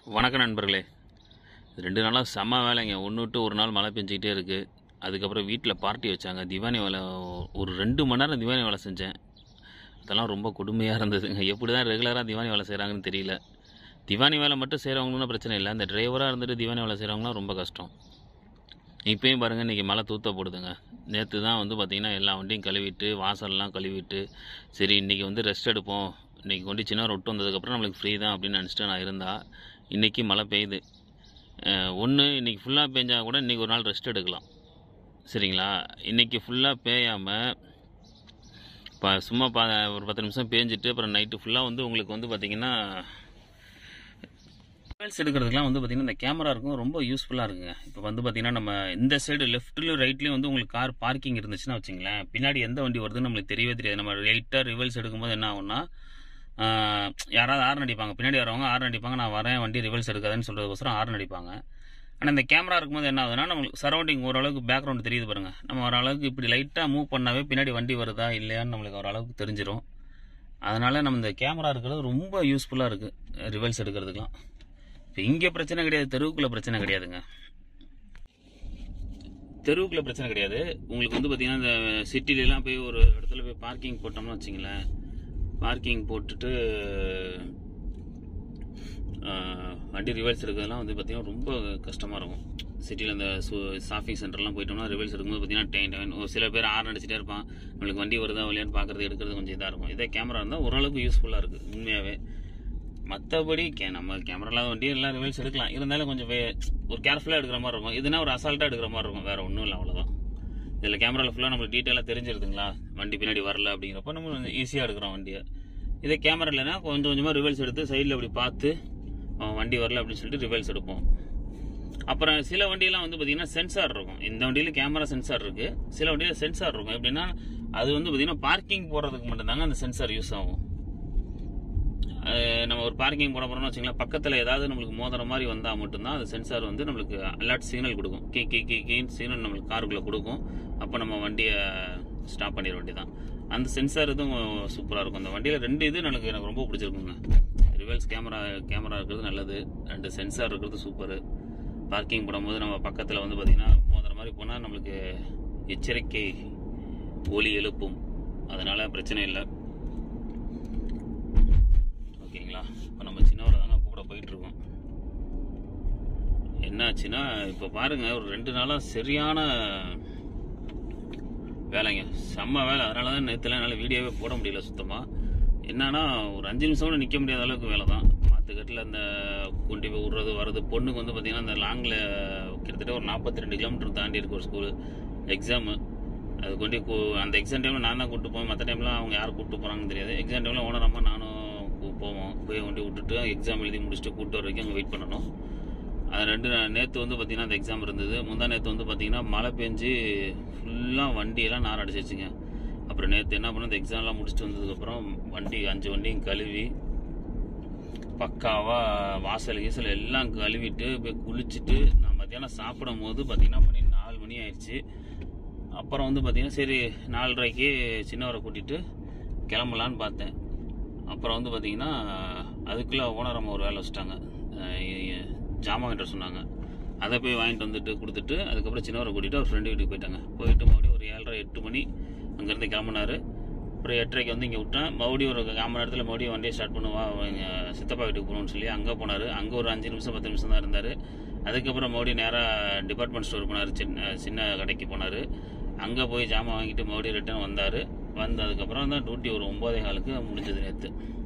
வணக்கம் நண்பர்களே ரெண்டு நாளாக செம்ம வேலைங்க ஒன்று விட்டு ஒரு நாள் மழை பெஞ்சிக்கிட்டே இருக்குது அதுக்கப்புறம் வீட்டில் பார்ட்டி வச்சாங்க திவானி வேலை ஒரு ரெண்டு மணி நேரம் திவானி வேலை செஞ்சேன் அதெல்லாம் ரொம்ப கொடுமையாக இருந்ததுங்க எப்படி தான் ரெகுலராக திவானி வேலை செய்கிறாங்கன்னு தெரியல திவானி வேலை மட்டும் செய்கிறவங்களும் பிரச்சனை இல்லை அந்த டிரைவராக இருந்துட்டு திவானி வேலை செய்கிறவங்களாம் ரொம்ப கஷ்டம் இப்பயும் பாருங்கள் இன்றைக்கி மழை தூத்த போடுதுங்க நேற்று தான் வந்து பார்த்திங்கன்னா எல்லா வண்டியும் கழுவிட்டு வாசல்லாம் கழுவிட்டு சரி இன்றைக்கி வந்து ரெஸ்ட் எடுப்போம் இன்றைக்கி கொண்டு சின்ன விட்டு வந்ததுக்கப்புறம் நம்மளுக்கு ஃப்ரீ தான் அப்படின்னு நினச்சிட்டு நான் இருந்தா இன்றைக்கி மழை பெய்யுது ஒன்று இன்றைக்கி ஃபுல்லாக பெஞ்சா கூட இன்றைக்கி ஒரு நாள் ரெஸ்ட் எடுக்கலாம் சரிங்களா இன்றைக்கி ஃபுல்லாக பேயாமல் இப்போ சும்மா பா ஒரு பத்து நிமிஷம் பேஞ்சிட்டு அப்புறம் நைட்டு ஃபுல்லாக வந்து உங்களுக்கு வந்து பார்த்திங்கன்னா மொபைல்ஸ் எடுக்கிறதுக்குலாம் வந்து பார்த்திங்கன்னா இந்த கேமரா இருக்கும் ரொம்ப யூஸ்ஃபுல்லாக இருக்குங்க இப்போ வந்து பார்த்திங்கன்னா நம்ம இந்த சைடு லெஃப்ட்லையும் ரைட்லேயும் வந்து உங்களுக்கு கார் பார்க்கிங் இருந்துச்சுன்னா வச்சுங்களேன் பின்னாடி எந்த வண்டி வருதுன்னு நம்மளுக்கு தெரியவே தெரியாது நம்ம லைட்டாக ரிவல்ஸ் எடுக்கும்போது என்ன ஆகும்னா ஆஹ், யாராவது ஆர்ன் அடிப்பாங்க பின்னாடி வரவங்க ஆர்ன் அடிப்பாங்க நான் வரேன் வண்டி ரிவல்ஸ் எடுக்காதுன்னு சொல்கிறதுக்கோசரம் ஆர்ன் அடிப்பாங்க ஆனால் இந்த கேமரா இருக்கும்போது என்ன ஆகுதுன்னா நம்மளுக்கு சரௌண்டிங் ஓரளவுக்கு பேக்ரவுண்ட் தெரியுது பாருங்க நம்ம ஓரளவுக்கு இப்படி லைட்டாக மூவ் பண்ணாவே பின்னாடி வண்டி வருதா இல்லையான்னு நம்மளுக்கு ஓரளவுக்கு தெரிஞ்சிடும் அதனால நம்ம இந்த கேமரா இருக்கிறது ரொம்ப யூஸ்ஃபுல்லாக இருக்குது ரிவல்ஸ் எடுக்கிறதுக்கெலாம் இப்போ இங்கே பிரச்சனை கிடையாது தெருவுக்குள்ள பிரச்சனை கிடையாதுங்க தெருவுக்குள்ள பிரச்சனை கிடையாது உங்களுக்கு வந்து பார்த்தீங்கன்னா இந்த சிட்டிலலாம் போய் ஒரு இடத்துல போய் பார்க்கிங் போட்டோம்னு வச்சிங்களேன் பார்க்கிங் போட்டுட்டு ஆஹ், வண்டி ரிவர்ஸ் எடுக்கிறதுலாம் வந்து பார்த்தீங்கன்னா ரொம்ப கஷ்டமாக இருக்கும் சிட்டியில் இந்த ஷாப்பிங் சென்டர்லாம் போயிட்டோம்னா ரிவர்ஸ் எடுக்கும்போது பார்த்தீங்கன்னா டைம் டைம் ஒரு சில பேர் ஆர்ன் அடிச்சிட்டே இருப்பான் நம்மளுக்கு வண்டி வருதா இல்லையான்னு பார்க்கறது எடுக்கிறது கொஞ்சம் இதாக இருக்கும் இதே கேமரா இருந்தால் ஓரளவுக்கு யூஸ்ஃபுல்லாக இருக்குது உண்மையாகவே மற்றபடி கே நம்ம கேமரா இல்லாத வண்டி எல்லாம் ரிவல்ஸ் எடுக்கலாம் இருந்தாலும் கொஞ்சம் வே- ஒரு கேர்ஃபுல்லாக எடுக்கிற மாதிரி இருக்கும் இதுனா ஒரு அசால்ட்டாக எடுக்கிற மாதிரி இருக்கும் வேற ஒன்றும் இல்லை அவ்வளோதான் இதில் கேமராவில் ஃபுல்லாக நம்மளுக்கு டீட்டெயிலாக தெரிஞ்சிருதுங்களா வண்டி பின்னாடி வரல அப்படிங்கிறப்ப நம்ம ஈஸியாக எடுக்கிறோம் வண்டியை இதே கேமரா இல்லைன்னா கொஞ்சம் கொஞ்சமாக ரிவல்ஸ் எடுத்து சைடில் அப்படி பார்த்து அவன் வண்டி வரல அப்படின்னு சொல்லிட்டு ரிவல்ஸ் எடுப்போம் அப்புறம் சில வண்டியெல்லாம் வந்து பார்த்தீங்கன்னா சென்சார் இருக்கும் இந்த வண்டியில் கேமரா சென்சார் இருக்கு சில வண்டியில் சென்சார் இருக்கும் எப்படின்னா அது வந்து பார்த்தீங்கன்னா பார்க்கிங் போடுறதுக்கு மட்டும்தாங்க அந்த சென்சார் யூஸ் ஆகும் அஹ் நம்ம ஒரு பார்க்கிங் போட போறோம்னு வச்சுங்களேன் பக்கத்தில் ஏதாவது நம்மளுக்கு மோதுற மாதிரி வந்தால் மட்டும்தான் அது சென்சார் வந்து நம்மளுக்கு அலர்ட் சிக்னல் கொடுக்கும் கீ கீ கீ கீன்னு சிக்னல் நம்மளுக்கு காருக்குள்ளே கொடுக்கும் அப்போ நம்ம வண்டியை ஸ்டாப் பண்ணிட வேண்டியதான் அந்த சென்சார் இதுவும் சூப்பராக இருக்கும் அந்த வண்டியில் ரெண்டு இது எனக்கு எனக்கு ரொம்ப பிடிச்சிருக்குங்க ரிவல்ஸ் கேமரா கேமரா இருக்கிறது நல்லது ரெண்டு சென்சார் இருக்கிறது சூப்பரு பார்க்கிங் போடும்போது நம்ம பக்கத்தில் வந்து பார்த்திங்கன்னா மோதுற மாதிரி போனால் நம்மளுக்கு எச்சரிக்கை ஒலி எழுப்பும் அதனால பிரச்சனை இல்லை ஓகேங்களா இப்போ நம்ம சின்னவரை தாங்க கூப்பிட போயிட்டு இருக்கோம் என்னாச்சுன்னா இப்போ பாருங்க ஒரு ரெண்டு நாளாக சரியான வேலைங்க செம்ம வேலை அதனால தான் நேற்றுலாம் என்னால் வீடியோவே போட முடியல சுத்தமாக என்னன்னா ஒரு அஞ்சு நிமிஷம் கூட நிற்க முடியாத அளவுக்கு வேலை தான் மாத்துக்கட்டில் அந்த கொண்டு போய் விட்றது வர்றது பொண்ணுக்கு வந்து பார்த்தீங்கன்னா அந்த லாங்கில் கிட்டத்தட்ட ஒரு நாற்பத்தி ரெண்டு கிலோமீட்டர் தாண்டி இருக்கு ஒரு ஸ்கூலு எக்ஸாமு அது கொண்டு போய் கூ- அந்த எக்ஸாம் டைமில் நான் தான் கூப்பிட்டு போவேன் மற்ற டைம்லாம் அவங்க யார் கூப்பிட்டு போகிறாங்கன்னு தெரியாது எக்ஸாம் டைமில் ஓனர் அம்மா நானும் கூ- போவோம் போய் கொண்டு விட்டுட்டு எக்ஸாம் எழுதி முடிச்சுட்டு கூப்பிட்டு வர வரைக்கும் அங்கே வெயிட் பண்ணணும் அது ரெண்டு நேற்று வந்து பார்த்தீங்கன்னா அந்த எக்ஸாம் இருந்தது முந்தா நேற்று வந்து பார்த்தீங்கன்னா மழை பெஞ்சு ஃபுல்லாக வண்டியெல்லாம் நார் அடிச்சிருச்சுங்க அப்புறம் நேற்று என்ன பண்ண அந்த எக்ஸாம்லாம் முடிச்சுட்டு வந்ததுக்கப்புறம் வண்டி அஞ்சு வண்டியும் கழுவி பக்காவாக வாசல் கீசல் எல்லாம் கழுவிட்டு போய் குளிச்சுட்டு நான் மத்தியானம் சாப்பிடும் போது பார்த்தீங்கன்னா மணி நாலு மணி ஆயிடுச்சு அப்புறம் வந்து பார்த்தீங்கன்னா சரி நாலரைக்கு சின்னவரை கூட்டிகிட்டு கிளம்பலான்னு பார்த்தேன் அப்புறம் வந்து பார்த்தீங்கன்னா அதுக்குள்ளே ஓனர் அம்மா ஒரு வேலை வச்சுட்டாங்க அஹ் ஜாமான் வாங்கிட்டு சொன்னாங்க அதை போய் வாங்கிட்டு வந்துட்டு கொடுத்துட்டு அதுக்கப்புறம் சின்னவரை கூட்டிகிட்டு அவர் ஃப்ரெண்டு வீட்டுக்கு போயிட்டாங்க போயிட்டு மறுபடியும் ஒரு ஏழரை எட்டு மணி அங்கேருந்து கிளம்புனாரு அப்புறம் எட்டரைக்கு வந்து இங்கே விட்டேன் மறுபடியும் ஒரு கால் மணி நேரத்தில் மறுபடியும் வண்டியை ஸ்டார்ட் பண்ணுவா எங்கள் சித்தப்பா வீட்டுக்கு போகணும்னு சொல்லி அங்கே போனார் அங்கே ஒரு அஞ்சு நிமிஷம் பத்து நிமிஷம் தான் இருந்தார் அதுக்கப்புறம் மறுபடியும் நேராக டிபார்ட்மெண்ட் ஸ்டோர் போனார் சின்ன சின்ன கடைக்கு போனார் அங்கே போய் ஜாமான் வாங்கிட்டு மறுபடியும் ரிட்டர்ன் வந்தார் வந்ததுக்கப்புறம் தான் டியூட்டி ஒரு ஒம்போதே காலுக்கு முடிஞ்சது நேற்று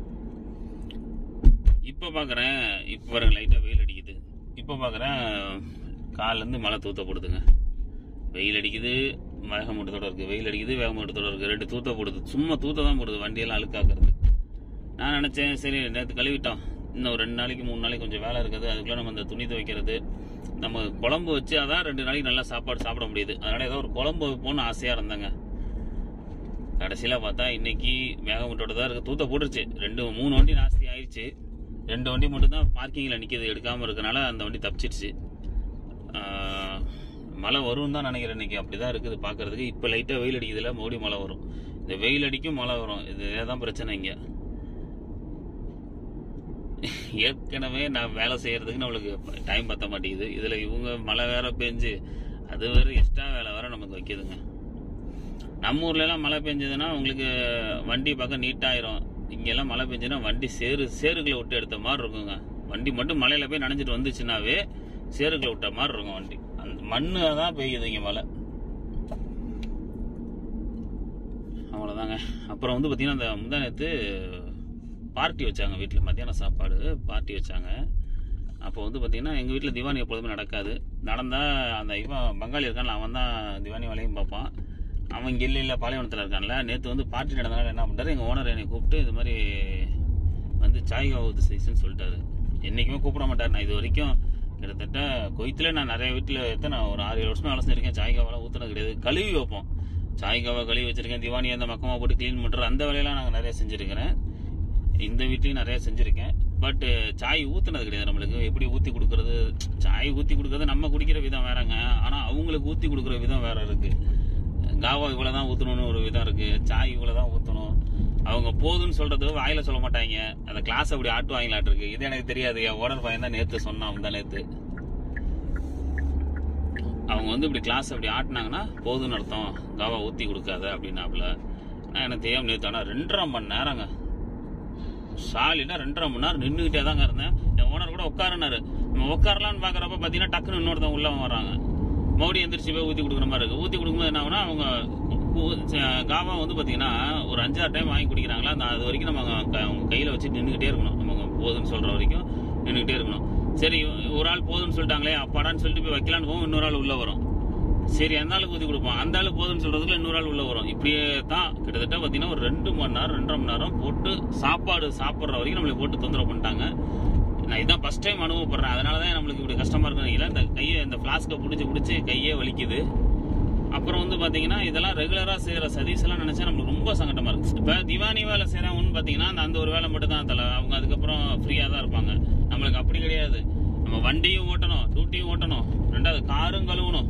இப்போ பார்க்குறேன் இப்போ பாருங்க லைட்டாக வெயில் அடிக்குது இப்போ பார்க்குறேன் காலிலேருந்து மழை தூத்த போடுதுங்க வெயில் அடிக்குது வேகமூட்டத்தோட இருக்குது வெயில் அடிக்குது வேகமூட்டத்தோட இருக்குது ரெண்டு தூத்த போடுது சும்மா தூத்த தான் போடுது வண்டியெல்லாம் அழுக்காக்குறது நான் நினச்சேன் சரி நேற்று கழுவிட்டோம் இன்னும் ஒரு ரெண்டு நாளைக்கு மூணு நாளைக்கு கொஞ்சம் வேலை இருக்குது அதுக்குள்ளே நம்ம இந்த துணி துவைக்கிறது நம்ம குழம்பு வச்சு அதான் ரெண்டு நாளைக்கு நல்லா சாப்பாடு சாப்பிட முடியுது அதனால ஏதோ ஒரு குழம்பு வைப்போம்னு ஆசையாக இருந்தேங்க கடைசியில் பார்த்தா இன்னைக்கு மேகமூட்டோட தான் இருக்குது தூத்த போட்டுருச்சு ரெண்டு மூணு வண்டி நாஸ்தி ஆயிடுச்சு ரெண்டு வண்டி மட்டும் தான் பார்க்கிங்கில் நிற்கிது எடுக்காமல் இருக்கனால அந்த வண்டி தப்பிச்சிடுச்சு ஆஹ், மழை வரும் தான் நினைக்கிறேன் இன்னைக்கு அப்படி தான் இருக்குது பார்க்கறதுக்கு இப்போ லைட்டாக வெயில் அடிக்குதுல மறுபடியும் மழை வரும் இந்த வெயில் அடிக்கும் மழை வரும் இது தான் பிரச்சனை இங்கே ஏற்கனவே நான் வேலை செய்யறதுக்கு நம்மளுக்கு டைம் பத்த மாட்டேங்குது இதில் இவங்க மழை வேற பெஞ்சு அது வேற எக்ஸ்ட்ரா வேலை வேற நமக்கு வைக்குதுங்க நம்ம ஊர்ல எல்லாம் மழை பெஞ்சதுன்னா உங்களுக்கு வண்டி பார்க்க நீட்டாயிரும் இங்கெல்லாம் மழை பெஞ்சுன்னா வண்டி சேறு சேறுகளை விட்டு எடுத்த மாதிரி இருக்குங்க வண்டி மட்டும் மழையில போய் நனைஞ்சிட்டு வந்துச்சுன்னாவே சேறுகளை விட்ட மாதிரி இருக்கும் வண்டி அந்த மண்ணு தான் பெய்யுது இங்க மழை அவ்வளோதாங்க அப்புறம் வந்து பார்த்தீங்கன்னா அந்த முந்தா நேற்று பார்ட்டி வச்சாங்க வீட்டில் மத்தியானம் சாப்பாடு பார்ட்டி வச்சாங்க அப்போ வந்து பார்த்தீங்கன்னா எங்கள் வீட்டில் திவானி எப்பொழுதுமே நடக்காது நடந்தால் அந்த இவன் பங்காளி இருக்கான்ல அவன் தான் திவானி வேலையும் பார்ப்பான் அவன் இங்கே இல்லை இல்லை பாலைவனத்தில் இருக்கான்ல நேற்று வந்து பார்ட்டி நடந்தனால என்ன பண்ணுறாரு எங்கள் ஓனர் என்னை கூப்பிட்டு இது மாதிரி வந்து சாய் காவது சைஸ்ன்னு சொல்லிட்டாரு என்றைக்குமே கூப்பிட மாட்டார் நான் இது வரைக்கும் கிட்டத்தட்ட கொய்த்துல நான் நிறைய வீட்டில் எத்தனை ஒரு ஆறு ஏழு வருஷமா வேலை செஞ்சிருக்கேன் சாய் காவெல்லாம் ஊற்றுனது கிடையாது கழுவி வைப்போம் சாய் காவை கழுவி வச்சிருக்கேன் திவானி அந்த மக்கமாக போட்டு க்ளீன் பண்ணுற அந்த வேலையெல்லாம் நாங்கள் நிறைய செஞ்சுருக்கிறேன் இந்த வீட்லையும் நிறைய செஞ்சுருக்கேன் பட் சாய் ஊற்றுனது கிடையாது நம்மளுக்கு எப்படி ஊற்றி கொடுக்கறது சாய் ஊற்றி கொடுக்கறது நம்ம குடிக்கிற விதம் வேறங்க ஆனால் அவங்களுக்கு ஊற்றி கொடுக்குற விதம் வேற இருக்கு காவா இவ்வளோ தான் ஊற்றணும்னு ஒரு விதம் இருக்கு சாய் இவ்வளோ தான் ஊற்றணும் அவங்க போதுன்னு சொல்றது வாயில சொல்ல மாட்டாங்க அந்த கிளாஸ் அப்படி ஆட்டுவாங்களாட்டு இருக்கு இது எனக்கு தெரியாது என் ஓனர் பையன் தான் நேற்று சொன்னான் தான் நேற்று அவங்க வந்து இப்படி கிளாஸ் அப்படி ஆட்டினாங்கன்னா போதும்னு அர்த்தம் காவா ஊற்றி கொடுக்காத அப்படின்னாப்புல நான் எனக்கு தெரியாம நேற்று ஆனால் ரெண்டரை மணி நேரங்க சாலினா ரெண்டரை மணி நேரம் நின்றுக்கிட்டே தாங்க இருந்தேன் என் ஓனர் கூட உட்காருனாரு நம்ம உட்காரலான்னு பார்க்குறப்ப பார்த்தீங்கன்னா டக்குன்னு இன்னொருத்தவங்க உள்ள வராங்க மறுபடியும் எந்திரிச்சு போய் ஊற்றி கொடுக்குற மாதிரி இருக்கு ஊற்றி கொடுக்கும்போது என்ன ஆகுனா அவங்க ஊ- ச- காவா வந்து பார்த்தீங்கன்னா ஒரு அஞ்சாறு டைம் வாங்கி குடிக்கிறாங்களா அந்த அது வரைக்கும் நம்ம க- அவங்க கையில் வச்சு நின்றுக்கிட்டே இருக்கணும் நம்ம போதுன்னு சொல்கிற வரைக்கும் நின்றுக்கிட்டே இருக்கணும் சரி ஒரு ஆள் போதுன்னு சொல்லிட்டாங்களே அப்பாடான்னு சொல்லிட்டு போய் வைக்கலான்னு போவோம் இன்னொரு ஆள் உள்ளே வரும் சரி அந்த ஆளுக்கு ஊற்றி கொடுப்போம் அந்த ஆளு போதுன்னு சொல்றதுக்குள்ள இன்னொரு ஆள் உள்ள வரும் இப்படியே தான் கிட்டத்தட்ட பார்த்தீங்கன்னா ஒரு ரெண்டு மணி நேரம் ரெண்டரை மணி நேரம் போட்டு சாப்பாடு சாப்பிட்ற வரைக்கும் நம்மளை போட்டு தொந்தரவு பண்ணிட்டாங்க நான் இதான் ஃபர்ஸ்ட் டைம் அனுபவப்படுறேன் அதனால தான் நம்மளுக்கு இப்படி கஷ்டமா இருக்கும் இல்லை இந்த கையை இந்த ஃப்ளாஸ்க்கை பிடிச்சி பிடிச்சி கையே வலிக்குது அப்புறம் வந்து பாத்தீங்கன்னா இதெல்லாம் ரெகுலரா செய்யற சதீஸ் எல்லாம் நினைச்சா நம்மளுக்கு ரொம்ப சங்கடமா இருக்கு இப்ப திவானி வேலை செய்யறவங்கன்னு பாத்தீங்கன்னா அந்த அந்த ஒரு வேலை மட்டும் தான் தலை அவங்க அதுக்கப்புறம் ஃப்ரீயா தான் இருப்பாங்க நம்மளுக்கு அப்படி கிடையாது நம்ம வண்டியும் ஓட்டணும் டியூட்டியும் ஓட்டணும் ரெண்டாவது காரும் கழுவணும்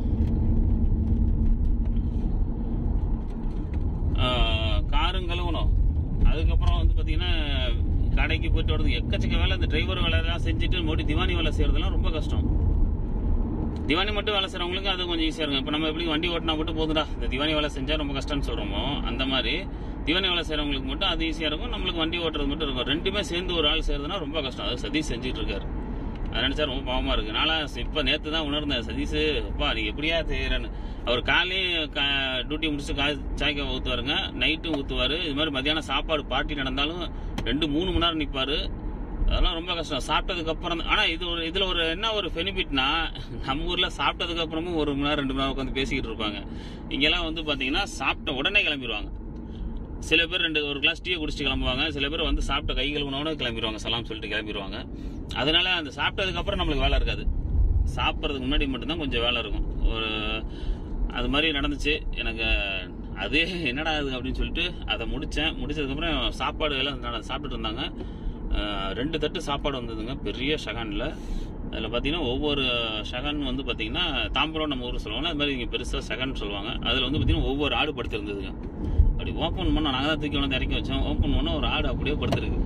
ஆஹ் காரும் கழுவணும் அதுக்கப்புறம் வந்து பாத்தீங்கன்னா கடைக்கு போயிட்டு வரது எக்கச்சக்க வேலை இந்த டிரைவர் வேலை எல்லாம் செஞ்சுட்டு மறுபடியும் திவானி வேலை செய்யறதெல்லாம் ரொம்ப கஷ்டம் திவானி மட்டும் வேலை செய்றவங்களுக்கு அது கொஞ்சம் ஈஸியா இருக்கும் இப்போ நம்ம எப்படி வண்டி ஓட்டினா மட்டும் போதுடா இந்த திவானி வேலை செஞ்சா ரொம்ப கஷ்டம்னு சொல்றோமோ அந்த மாதிரி திவானி வேலை செய்றவங்களுக்கு மட்டும் அது ஈஸியா இருக்கும் நம்மளுக்கு வண்டி ஓட்டுறது மட்டும் இருக்கும் ரெண்டுமே சேர்ந்து ஒரு ஆள் செய்யறதுனா ரொம்ப கஷ்டம் அது சதீஷ் செஞ்சுட்டு இருக்காரு அதை நினைச்சா ரொம்ப பாவமா இருக்கு நாளா இப்ப நேத்து தான் உணர்ந்தேன் சதீஷ் அப்பா நீ எப்படியா செய்யறேன்னு அவர் காலையும் டியூட்டி முடிச்சுட்டு கா சாய்க்க ஊத்துவாருங்க நைட்டும் ஊத்துவாரு இது மாதிரி மத்தியானம் சாப்பாடு பார்ட்டி நடந்தாலும் ரெண்டு மூணு மணி நேரம் நிப்பாரு அதெல்லாம் ரொம்ப கஷ்டம் சாப்பிட்டதுக்கு அப்புறம் தான்- ஆனா இது ஒரு இதுல ஒரு என்ன ஒரு பெனிஃபிட்னா நம்ம ஊர்ல சாப்பிட்டதுக்கு அப்புறமும் ஒரு மணி நேரம் ரெண்டு மணி நேரம் உட்காந்து பேசிக்கிட்டு இருப்பாங்க இங்கெல்லாம் வந்து பாத்தீங்கன்னா சாப்பிட்ட உடனே கிளம்பிடுவாங்க சில பேர் ரெண்டு ஒரு கிளாஸ் டீயை குடிச்சிட்டு கிளம்புவாங்க சில பேர் வந்து சாப்பிட்ட கை கழுவுனோட கிளம்பிடுவாங்க சலாம் சொல்லிட்டு கிளம்பிடுவாங்க அதனால அந்த சாப்பிட்டதுக்கு அப்புறம் நம்மளுக்கு வேலை இருக்காது சாப்பிட்றதுக்கு முன்னாடி மட்டும்தான் கொஞ்சம் வேலை இருக்கும் ஒரு அது மாதிரி நடந்துச்சு எனக்கு அது என்னடா அது அப்படின்னு சொல்லிட்டு அதை முடித்தேன் முடிச்சதுக்கப்புறம் சாப்பாடு எல்லாம் நட- சாப்பிட்டுட்டு இருந்தாங்க அஹ், ரெண்டு தட்டு சாப்பாடு வந்ததுங்க பெரிய ஷகானில் அதில் பார்த்தீங்கன்னா ஒவ்வொரு ஷகன் வந்து பார்த்தீங்கன்னா தாம்பரம் நம்ம ஊர் சொல்லுவாங்க அது மாதிரி இங்கே பெருசாக ஷகன் சொல்லுவாங்க அதில் வந்து பார்த்தீங்கன்னா ஒவ்வொரு ஆடு படுத்திருந்ததுங்க அப்படி ஓப்பன் பண்ணோம் நாங்கள் தான் தூக்கி வந்து இறக்கி வச்சோம் ஓப்பன் பண்ணோம் ஒரு ஆடு அப்படியே படுத்திருக்கு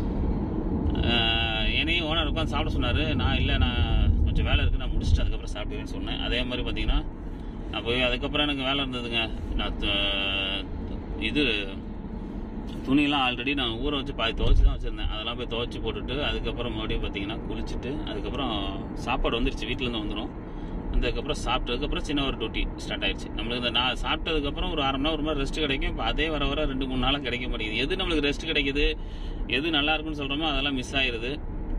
ஆஹ் என்னையும் ஓனர் உட்காந்து சாப்பிட சொன்னார் நான் இல்லை நான் கொஞ்சம் வேலை இருக்குது நான் முடிச்சுட்டு அதுக்கப்புறம் சாப்பிடுவேன்னு சொன்னேன் அதே மாதிரி பார்த்தீங்கன்னா நான் போய் அதுக்கப்புறம் எனக்கு வேலை இருந்ததுங்க நான் த- இது துணியெல்லாம் ஆல்ரெடி நான் ஊற வச்சு பாதி துவைச்சி தான் வச்சுருந்தேன் அதெல்லாம் போய் துவைச்சி போட்டுட்டு அதுக்கப்புறம் மறுபடியும் பார்த்தீங்கன்னா குளிச்சுட்டு அதுக்கப்புறம் சாப்பாடு வந்துருச்சு வீட்டிலேருந்து வந்துடும் அதுக்கப்புறம் சாப்பிட்டதுக்கப்புறம் சின்ன ஒரு டியூட்டி ஸ்டார்ட் ஆயிடுச்சு நம்மளுக்கு இந்த நான் சாப்பிட்டதுக்கப்புறம் ஒரு அரை மணி நேரம் ஒரு மாதிரி ரெஸ்ட் கிடைக்கும் இப்போ அதே வர வர ரெண்டு மூணு நாளாக கிடைக்க மாட்டேங்குது எது நம்மளுக்கு ரெஸ்ட் கிடைக்குது எது நல்லா இருக்குன்னு சொல்கிறோமோ அதெல்லாம் மிஸ் ஆயிருது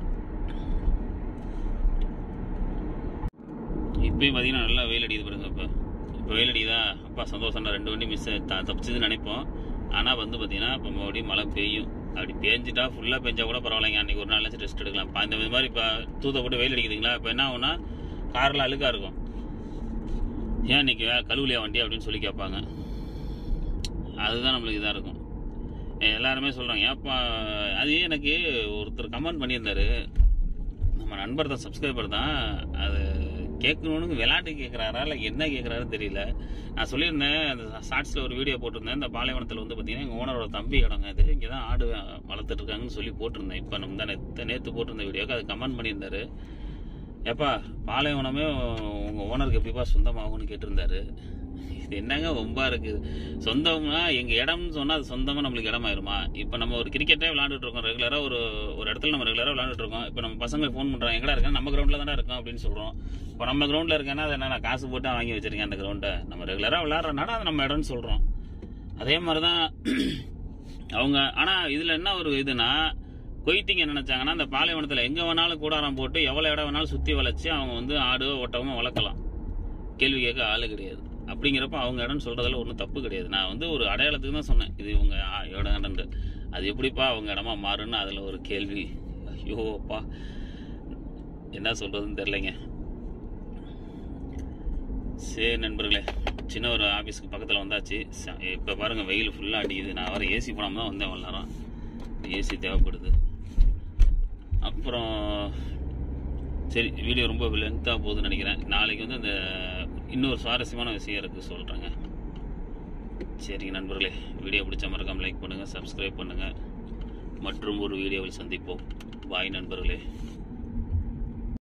இப்பயும் பார்த்தீங்கன்னா நல்லா வெயில் அடிக்குது பாருங்க இப்போ இப்போ வெயில் அடிக்குதா அப்பா சந்தோஷம்டா ரெண்டு வண்டி மிஸ் தப்பிச்சதுன்னு நினைப்போம் ஆனால் வந்து பார்த்தீங்கன்னா இப்போ மறுபடியும் மழை பெய்யும் அப்படி பேஞ்சிட்டா ஃபுல்லாக பெஞ்சா கூட பரவாயில்லைங்க அன்றைக்கி ஒரு நாள் ரெஸ்ட் எடுக்கலாம் இப்போ இந்த மாதிரி இப்போ தூத்த போட்டு வெயில் அடிக்குதுங்களா இப்போ என்ன ஆகும்னா காரில் அழுக்காக இருக்கும் ஏன் இன்னைக்கு வே கழுவுலையா வண்டி அப்படின்னு சொல்லி கேட்பாங்க அதுதான் நம்மளுக்கு இதாக இருக்கும் எல்லாருமே சொல்கிறாங்க ஏப்பா அது எனக்கு ஒருத்தர் கமெண்ட் பண்ணியிருந்தாரு நம்ம நண்பர் தான் சப்ஸ்கிரைபர் தான் அது கேட்கணுன்னு விளையாட்டு கேட்குறாரா இல்லை என்ன கேட்குறாருன்னு தெரியல நான் சொல்லியிருந்தேன் அந்த ஷார்ட்ஸில் ஒரு வீடியோ போட்டிருந்தேன் இந்த பாலைவனத்தில் வந்து பார்த்தீங்கன்னா எங்கள் ஓனரோட தம்பி இடங்க இது இங்கே தான் ஆடு வளர்த்துட்டு இருக்காங்கன்னு சொல்லி போட்டிருந்தேன் இப்போ நம்ம தான் நேற்று நேற்று போட்டிருந்த வீடியோக்கு அது கமெண்ட் பண்ணியிருந்தாரு ஏப்பா பாலைவனமே உங்கள் ஓனருக்கு எப்படிப்பா சொந்தமாகும்னு கேட்டிருந்தாரு இது என்னங்க ரொம்ப இருக்குது சொந்தம்னா எங்கள் இடம்னு சொன்னால் அது சொந்தமாக நம்மளுக்கு இடமாயிருமா இப்போ நம்ம ஒரு கிரிக்கெட்டே விளாண்டுட்டு இருக்கோம் ரெகுலராக ஒரு ஒரு இடத்துல நம்ம ரெகுலராக விளாண்டுட்டு இருக்கோம் இப்போ நம்ம பசங்க ஃபோன் பண்ணுறாங்க எங்கடா இருக்கேன் நம்ம கிரௌண்டில் தானே இருக்கோம் அப்படின்னு சொல்கிறோம் இப்போ நம்ம கிரௌண்டில் இருக்கேன்னா அது என்ன நான் காசு போட்டு வாங்கி வச்சிருக்கேன் அந்த கிரௌண்டை நம்ம ரெகுலராக விளாட்றனால அது நம்ம இடம்னு சொல்கிறோம் அதே மாதிரி தான் அவங்க ஆனால் இதில் என்ன ஒரு இதுனா கொய்த்திங்க என்ன நினைச்சாங்கன்னா அந்த பாலைவனத்தில் எங்கே வேணாலும் கூடாரம் போட்டு எவ்வளோ இடம் வேணாலும் சுற்றி வளைச்சி அவங்க வந்து ஆடோ ஒட்டகமோ வளர்க்கலாம் கேள்வி கேட்க ஆளு கிடையாது அப்படிங்கிறப்ப அவங்க இடம்னு சொல்றதுல ஒன்றும் தப்பு கிடையாது நான் வந்து ஒரு அடையாளத்துக்கு தான் சொன்னேன் இது இவங்க ஆ- இடம்ன்ட்டு அது எப்படிப்பா அவங்க இடமா மாறுன்னு அதில் ஒரு கேள்வி ஐயோ அப்பா என்ன சொல்றதுன்னு தெரிலங்க சரி நண்பர்களே சின்ன ஒரு ஆஃபீஸ்க்கு பக்கத்தில் வந்தாச்சு இப்போ பாருங்கள் வெயில் ஃபுல்லாக அடிக்குது நான் வர ஏசி போடாமல் தான் வந்தேன் அவ்வளோ நேரம் ஏசி தேவைப்படுது அப்புறம் சரி வீடியோ ரொம்ப லென்த்தாக போகுதுன்னு நினைக்கிறேன் நாளைக்கு வந்து அந்த இன்னொரு சுவாரஸ்யமான விஷயம் இருக்குது சொல்கிறேங்க சரிங்க நண்பர்களே வீடியோ பிடிச்ச மறக்காம லைக் பண்ணுங்கள் சப்ஸ்கிரைப் பண்ணுங்கள் மற்றும் ஒரு வீடியோவில் சந்திப்போம் பாய் நண்பர்களே